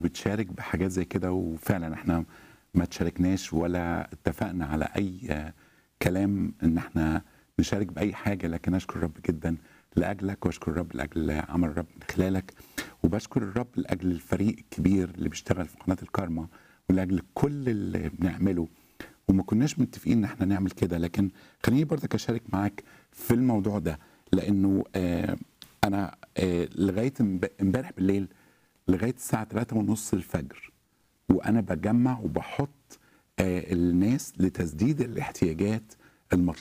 بتشارك بحاجات زي كده وفعلا احنا ما تشاركناش ولا اتفقنا على اي آه، كلام ان احنا نشارك باي حاجه لكن اشكر الرب جدا لاجلك واشكر الرب لاجل عمل الرب من خلالك وبشكر الرب لاجل الفريق الكبير اللي بيشتغل في قناه الكارما ولاجل كل اللي بنعمله وما كناش متفقين ان احنا نعمل كده لكن خليني برضك اشارك معاك في الموضوع ده لانه آه انا آه لغايه امب- امبارح بالليل لغايه الساعه 3 ونص الفجر وانا بجمع وبحط آه الناس لتسديد الاحتياجات المطلوبه